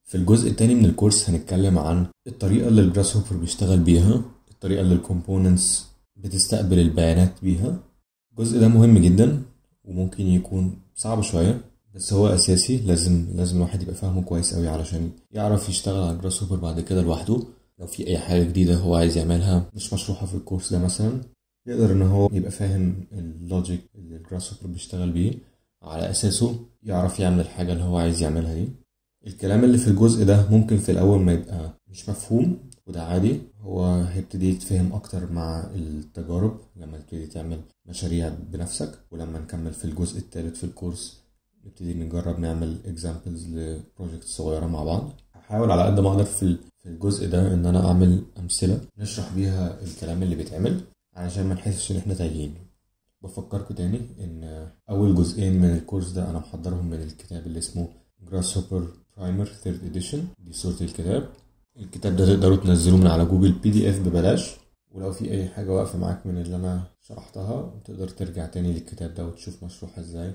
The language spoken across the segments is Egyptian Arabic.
في الجزء التاني من الكورس هنتكلم عن الطريقة اللي الجراس هوبر بيشتغل بيها الطريقة اللي الكومبوننتس بتستقبل البيانات بيها الجزء ده مهم جدا وممكن يكون صعب شوية بس هو أساسي لازم لازم الواحد يبقى فاهمه كويس أوي علشان يعرف يشتغل على الجراس هوبر بعد كده لوحده لو في أي حاجة جديدة هو عايز يعملها مش مشروحة في الكورس ده مثلا يقدر إن هو يبقى فاهم اللوجيك اللي الجراس هوبر بيشتغل بيه على أساسه يعرف يعمل الحاجة اللي هو عايز يعملها دي الكلام اللي في الجزء ده ممكن في الأول ما يبقى مش مفهوم وده عادي هو هيبتدي يتفهم أكتر مع التجارب لما تبتدي تعمل مشاريع بنفسك ولما نكمل في الجزء الثالث في الكورس نبتدي نجرب نعمل examples لبروجكت صغيرة مع بعض هحاول على قد ما أقدر في في الجزء ده إن أنا أعمل أمثلة نشرح بيها الكلام اللي بيتعمل علشان ما نحسش إن إحنا تايهين بفكركم تاني إن أول جزئين من الكورس ده أنا محضرهم من الكتاب اللي اسمه Grasshopper برايمر ثيرد اديشن دي صورة الكتاب الكتاب ده تقدروا تنزلوه من على جوجل بي دي اف ببلاش ولو في اي حاجة واقفة معاك من اللي انا شرحتها تقدر ترجع تاني للكتاب ده وتشوف مشروحة ازاي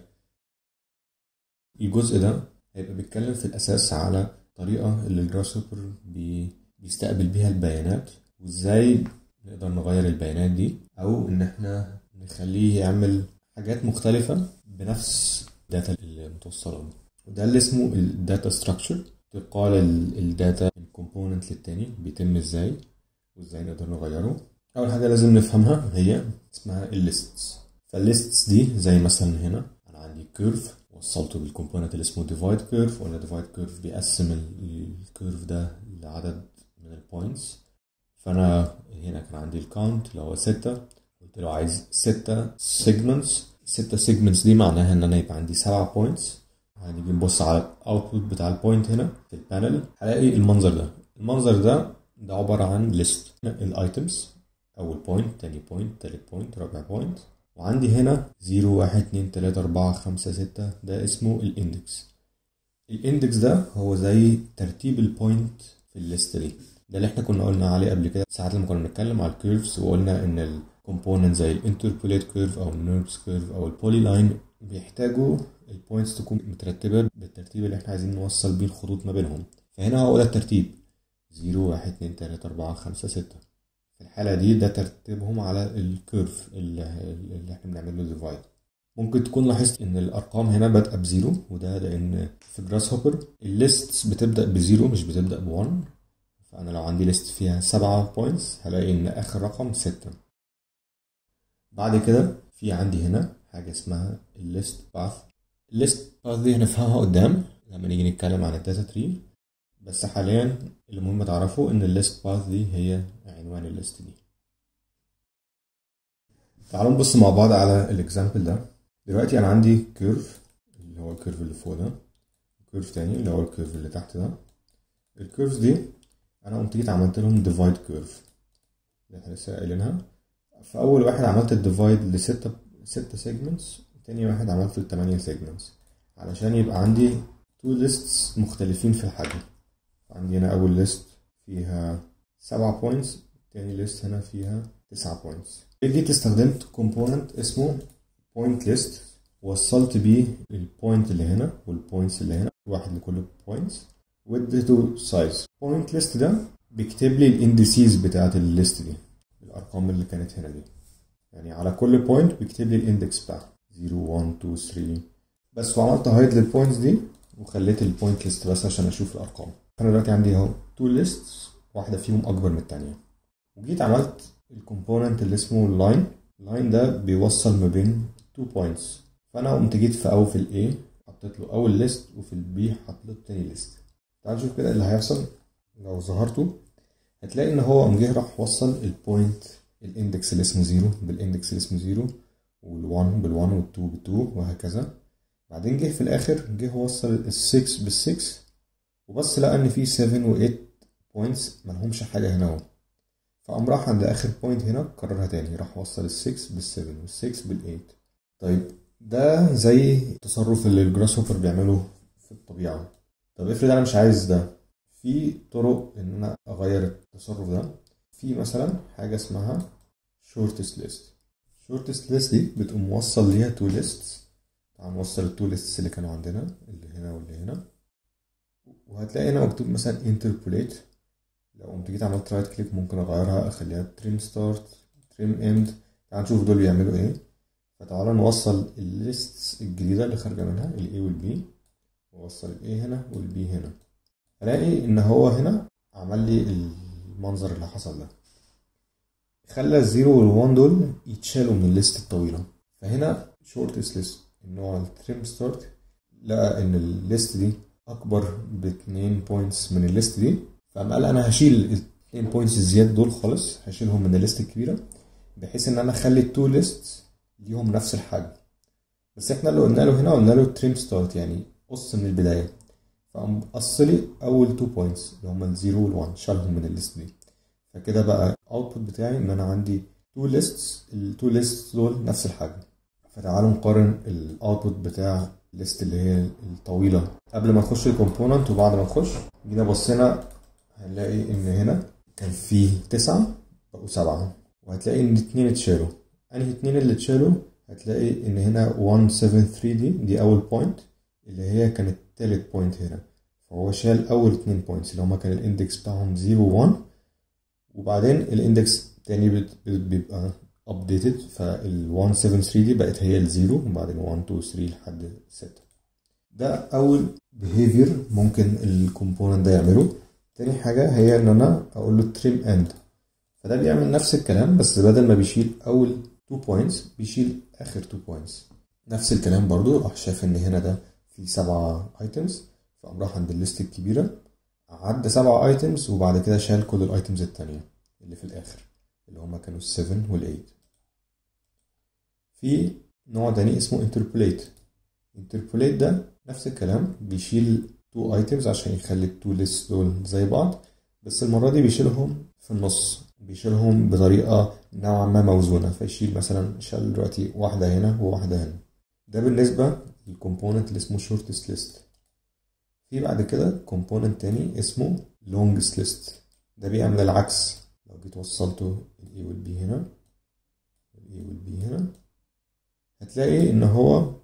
الجزء ده هيبقى بيتكلم في الاساس على طريقة اللي الجراس هوبر بي بيستقبل بيها البيانات وازاي نقدر نغير البيانات دي او ان احنا نخليه يعمل حاجات مختلفة بنفس الداتا اللي متوصلة له وده اللي اسمه الداتا ستراكشر تقال الداتا الكومبوننت للتاني بيتم ازاي وازاي نقدر نغيره اول حاجه لازم نفهمها هي اسمها الليستس فالليستس دي زي مثلا هنا انا عندي كيرف وصلته بالكومبوننت اللي اسمه ديفايد كيرف ولا ديفايد كيرف بيقسم الكيرف ده لعدد من البوينتس فانا هنا كان عندي الكاونت اللي هو ستة قلت له عايز ستة سيجمنتس ستة سيجمنتس دي معناها ان انا يبقى عندي سبعة بوينتس هنيجي نبص على الاوتبوت بتاع البوينت هنا في البانل هلاقي المنظر ده المنظر ده ده عبارة عن ليست الايتمز اول بوينت تاني بوينت تالت بوينت رابع بوينت وعندي هنا 0 1 2 3 4 5 6 ده اسمه الاندكس الاندكس ده هو زي ترتيب البوينت في الليست دي ده اللي احنا كنا قلنا عليه قبل كده ساعات لما كنا بنتكلم على الكيرفز وقلنا ان الكومبوننت زي الانتربوليت كيرف او النيرفز كيرف او البولي لاين بيحتاجوا البوينتس تكون مترتبة بالترتيب اللي احنا عايزين نوصل بيه الخطوط ما بينهم فهنا هو ده الترتيب 0 1 2 3 4 5 6 في الحالة دي ده ترتيبهم على الكيرف اللي, اللي احنا بنعمل له ديفايد ممكن تكون لاحظت ان الارقام هنا بادئه بزيرو وده لان في جراس هوبر الليست بتبدا بزيرو مش بتبدا ب1 فانا لو عندي ليست فيها سبعة بوينتس هلاقي ان اخر رقم ستة بعد كده في عندي هنا حاجة اسمها الليست باث الليست باث دي هنفهمها قدام لما نيجي نتكلم عن الداتا تري بس حاليا المهم تعرفوا ان الليست باث دي هي عنوان الليست دي تعالوا نبص مع بعض على الاكزامبل ده دلوقتي انا عندي كيرف اللي هو الكيرف اللي فوق ده كيرف تاني اللي هو الكيرف اللي تحت ده الكيرف دي انا قمت جيت عملت لهم ديفايد كيرف اللي احنا لسه قايلينها فاول واحد عملت الديفايد لستة ستة سيجمنتس تاني واحد عملته لتمانية سيجمنتس علشان يبقى عندي تو ليستس مختلفين في الحجم عندي هنا أول ليست فيها سبعة بوينتس تاني ليست هنا فيها تسعة بوينتس جيت استخدمت كومبوننت اسمه بوينت ليست وصلت بيه البوينت اللي هنا والبوينتس اللي هنا واحد لكل بوينتس واديته سايز بوينت ليست ده بيكتب لي الاندسيز بتاعت الليست دي الارقام اللي كانت هنا دي يعني على كل بوينت بيكتب لي الاندكس بتاعها 0 1 2 3 بس وعملت هايد للبوينتس دي وخليت البوينت ليست بس عشان اشوف الارقام انا دلوقتي عندي اهو تو ليست واحده فيهم اكبر من الثانيه وجيت عملت الكومبوننت اللي اسمه اللاين اللاين ده بيوصل ما بين تو بوينتس فانا قمت جيت في او في الاي حطيت له اول ليست وفي البي حطيت له تاني ليست تعال نشوف كده اللي هيحصل لو ظهرته هتلاقي ان هو قام جه راح وصل البوينت الاندكس اللي اسمه زيرو بالاندكس اللي اسمه زيرو وال1 بال1 وال2 بال2 وهكذا بعدين جه في الاخر جه وصل ال6 بال6 وبس لقى ان في 7 و8 بوينتس ملهمش حاجه هنا اهو فقام راح عند اخر بوينت هنا كررها تاني راح وصل ال6 بال7 وال6 بال8 طيب ده زي التصرف اللي الجراس هوبر بيعمله في الطبيعه طب افرض انا مش عايز ده في طرق ان انا اغير التصرف ده في مثلا حاجه اسمها shortest list shortest list دي بتقوم موصل ليها تو lists تعال نوصل التو lists اللي كانوا عندنا اللي هنا واللي هنا وهتلاقي هنا مكتوب مثلا interpolate لو قمت جيت عملت رايت كليك ممكن اغيرها اخليها trim start trim end تعال نشوف دول بيعملوا ايه فتعالى نوصل الليست الجديدة اللي خارجة منها ال A وال B ووصل ال A هنا وال B هنا هلاقي ان هو هنا عمل لي المنظر اللي حصل ده خلى الزيرو والوان دول يتشالوا من الليست الطويلة فهنا شورتست ليست النوع التريم ستارت لقى ان الليست دي اكبر باتنين بوينتس من الليست دي فقام قال انا هشيل الاتنين بوينتس الزيادة دول خالص هشيلهم من الليست الكبيرة بحيث ان انا اخلي التو ليست ليهم نفس الحجم بس احنا اللي قلنا له هنا قلنا له تريم ستارت يعني قص من البداية فقام قص لي اول تو بوينتس اللي هما الزيرو والوان شالهم من الليست دي فكده بقى الاوتبوت بتاعي ان انا عندي تو ليستس التو ليستس دول نفس الحجم فتعالوا نقارن الاوتبوت بتاع الليست اللي هي الطويله قبل ما نخش الكومبوننت وبعد ما نخش جينا بصينا هنلاقي ان هنا كان في تسعة بقوا سبعة وهتلاقي ان اتنين اتشالوا انهي اتنين اللي اتشالوا هتلاقي ان هنا 173 دي دي اول بوينت اللي هي كانت تالت بوينت هنا فهو شال اول اتنين بوينتس اللي هما كان الاندكس بتاعهم 0 1 وبعدين الاندكس تاني بيبقى updated فال 173 دي بقت هي الزيرو وبعدين 1 2 3 لحد 6 ده اول behavior ممكن الكومبوننت ده يعمله تاني حاجة هي ان انا اقول له trim end فده بيعمل نفس الكلام بس بدل ما بيشيل اول 2 points بيشيل اخر 2 points نفس الكلام برضو راح شاف ان هنا ده في سبعة items فقام راح عند الليست الكبيرة عدى سبعة ايتمز وبعد كده شال كل الايتمز التانية اللي في الاخر اللي هما كانوا السفن والايت في نوع تاني اسمه انتربوليت انتربوليت ده نفس الكلام بيشيل تو ايتمز عشان يخلي التو ليست دول زي بعض بس المرة دي بيشيلهم في النص بيشيلهم بطريقة نوعا ما موزونة فيشيل مثلا شال دلوقتي واحدة هنا وواحدة هنا ده بالنسبة للكومبوننت اللي اسمه shortest list في بعد كده كومبوننت تاني اسمه longest list ده بيعمل العكس لو جيت وصلته ال A وال B هنا ال A وال B هنا هتلاقي ان هو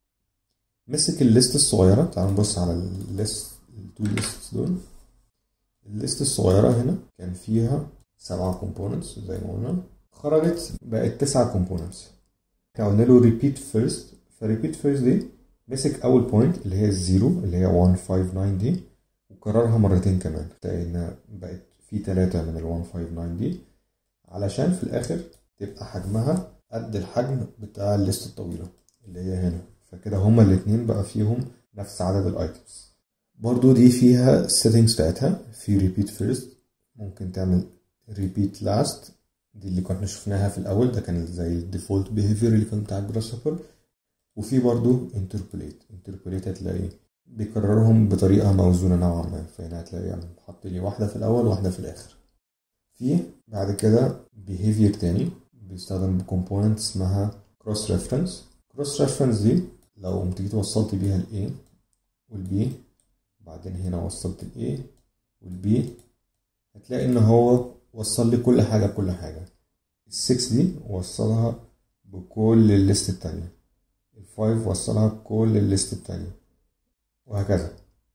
مسك الليست الصغيرة تعالوا نبص على الليست التو ليست دول الليست الصغيرة هنا كان فيها سبعة كومبوننتس زي ما قلنا خرجت بقت تسعة كومبوننتس احنا قلنا له repeat first فريبيت فيرست دي مسك اول بوينت اللي هي الزيرو اللي هي 159 دي وكررها مرتين كمان تلاقي انها بقت في تلاتة من ال 159 دي علشان في الاخر تبقى حجمها قد الحجم بتاع الليست الطويلة اللي هي هنا فكده هما الاتنين بقى فيهم نفس عدد الايتمز برضو دي فيها السيتنجز بتاعتها في repeat first ممكن تعمل repeat last دي اللي كنا شفناها في الاول ده كان زي الديفولت بيهيفير اللي كان بتاع الجراسهوبر وفي برضو انتربوليت انتربوليت هتلاقي بيكررهم بطريقة موزونة نوعا ما فهنا هتلاقي يعني حط لي واحدة في الأول وواحدة في الآخر في بعد كده behavior تاني بيستخدم بكومبوننت اسمها cross reference cross reference دي لو قمت جيت وصلت بيها ال A وال B بعدين هنا وصلت ال A وال B هتلاقي إن هو وصل لي كل حاجة بكل حاجة ال 6 دي وصلها بكل الليست التانية الفايف وصلها بكل الليست التانية وهكذا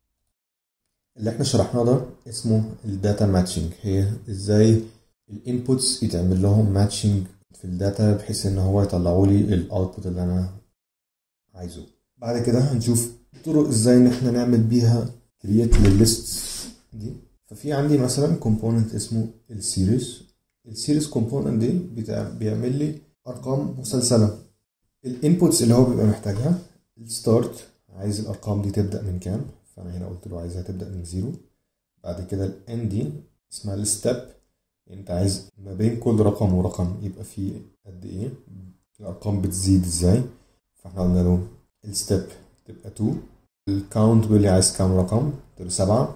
اللي احنا شرحناه ده اسمه الداتا ماتشنج هي ازاي الانبوتس يتعمل لهم ماتشنج في الداتا بحيث ان هو يطلعوا لي الاوتبوت اللي انا عايزه بعد كده هنشوف طرق ازاي ان احنا نعمل بيها كرييت للليست دي ففي عندي مثلا كومبوننت اسمه السيريز السيريز كومبوننت دي بتاع بيعمل لي ارقام مسلسله الانبوتس اللي هو بيبقى محتاجها الستارت عايز الارقام دي تبدا من كام فانا هنا قلت له عايزها تبدا من زيرو بعد كده الان دي اسمها الستep انت عايز ما بين كل رقم ورقم يبقى في قد ايه الارقام بتزيد ازاي فاحنا قلنا له الستep تبقى 2 الكاونت بيقول لي عايز كام رقم قلت له 7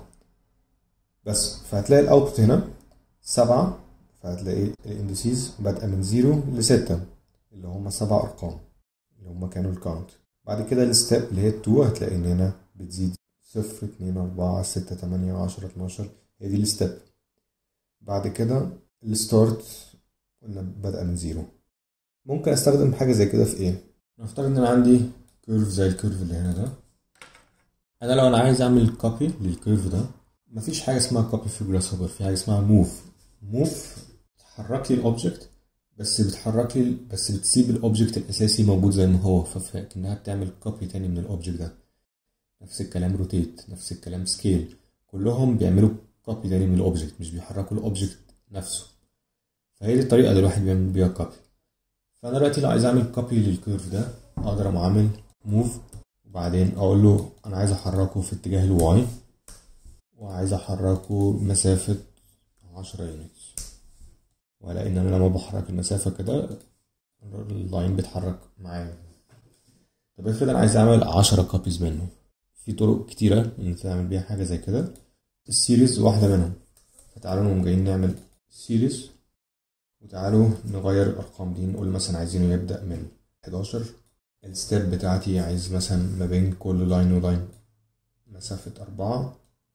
بس فهتلاقي الاوتبوت هنا 7 فهتلاقي الاندسيز بادئه من 0 ل 6 اللي هم سبع ارقام اللي هم كانوا الكاونت بعد كده الستيب اللي هي التو هتلاقي ان هنا بتزيد صفر اتنين اربعة ستة تمانية عشرة اتناشر هي دي الستيب بعد كده الستارت قلنا بدأ من زيرو ممكن استخدم حاجة زي كده في ايه نفترض ان انا عندي كيرف زي الكيرف اللي هنا ده انا لو انا عايز اعمل كوبي للكيرف ده مفيش حاجه اسمها كوبي في جراس هوبر في حاجه اسمها موف موف تحرك لي الاوبجكت بس بتحرك لي بس بتسيب الاوبجكت الاساسي موجود زي ما هو فكأنها بتعمل كوبي تاني من الاوبجكت ده نفس الكلام روتيت نفس الكلام سكيل كلهم بيعملوا كوبي تاني من الاوبجكت مش بيحركوا الاوبجكت نفسه فهي دي الطريقه اللي الواحد بيعمل بيها كوبي فانا دلوقتي لو عايز اعمل كوبي للكيرف ده اقدر اقوم عامل موف وبعدين اقول له انا عايز احركه في اتجاه الواي وعايز احركه مسافة عشرة يونتس والاقي ان انا لما بحرك المسافة كده اللاين بيتحرك معايا طب افرض انا عايز اعمل عشرة كوبيز منه في طرق كتيرة ان تعمل بيها حاجة زي كده السيريز واحدة منهم فتعالوا نقوم جايين نعمل سيريز وتعالوا نغير الارقام دي نقول مثلا عايزينه يبدأ من 11 الستيب بتاعتي عايز مثلا ما بين كل لاين ولاين مسافة أربعة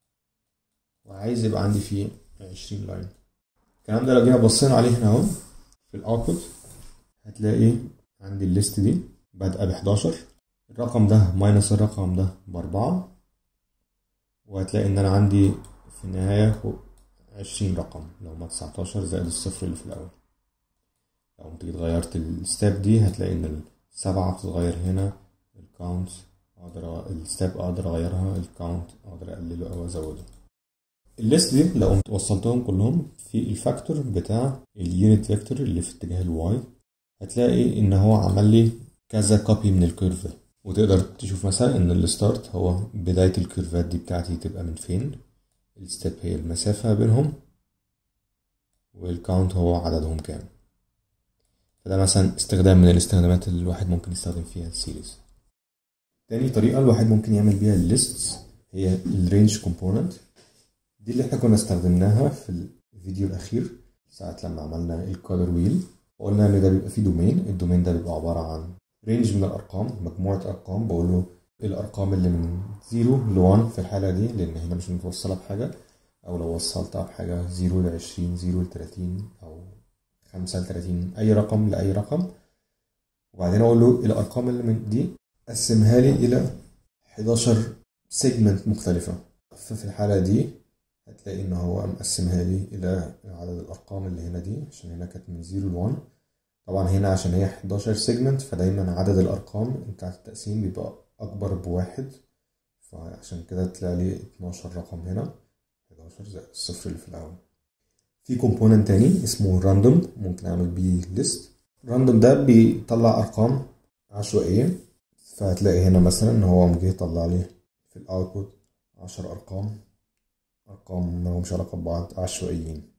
وعايز يبقى عندي فيه عشرين لاين الكلام ده لو جينا بصينا عليه هنا اهو في الاوتبوت هتلاقي عندي الليست دي بادئة بحداشر الرقم ده ماينس الرقم ده بأربعة وهتلاقي إن أنا عندي في النهاية عشرين رقم لو ما تسعتاشر زائد الصفر اللي في الأول لو انت جيت غيرت الستاب دي هتلاقي إن السبعة بتتغير هنا الكاونت أقدر الستاب أقدر أغيرها الكاونت أقدر أقلله أو أزوده الليست دي لو قمت وصلتهم كلهم في الفاكتور بتاع اليونت فيكتور اللي في اتجاه الواي هتلاقي ان هو عمل لي كذا كوبي من الكيرف ده وتقدر تشوف مثلا ان الستارت هو بداية الكيرفات دي بتاعتي تبقى من فين الستيب هي المسافة بينهم والكاونت هو عددهم كام فده مثلا استخدام من الاستخدامات اللي الواحد ممكن يستخدم فيها السيريز تاني طريقة الواحد ممكن يعمل بيها الليست هي الرينج كومبوننت دي اللي احنا كنا استخدمناها في الفيديو الأخير ساعة لما عملنا الكولر ويل وقلنا إن ده بيبقى فيه دومين الدومين ده بيبقى عبارة عن رينج من الأرقام مجموعة أرقام بقول له الأرقام اللي من 0 ل 1 في الحالة دي لأن هنا مش متوصلة بحاجة أو لو وصلتها بحاجة 0 ل 20 0 ل 30 أو 5 ل 30 أي رقم لأي رقم وبعدين أقول له الأرقام اللي من دي قسمها لي إلى 11 سيجمنت مختلفة ففي الحالة دي هتلاقي ان هو مقسمها لي الى عدد الارقام اللي هنا دي عشان هنا كانت من 0 ل 1 طبعا هنا عشان هي 11 سيجمنت فدايما عدد الارقام بتاعت التقسيم بيبقى اكبر بواحد فعشان كده طلع لي 12 رقم هنا 11 زائد الصفر اللي في الاول في كومبوننت تاني اسمه راندوم ممكن اعمل بيه ليست راندوم ده بيطلع ارقام عشوائيه فهتلاقي هنا مثلا ان هو مجي يطلع لي في الاوتبوت 10 ارقام أرقام ملهمش علاقة ببعض عشوائيين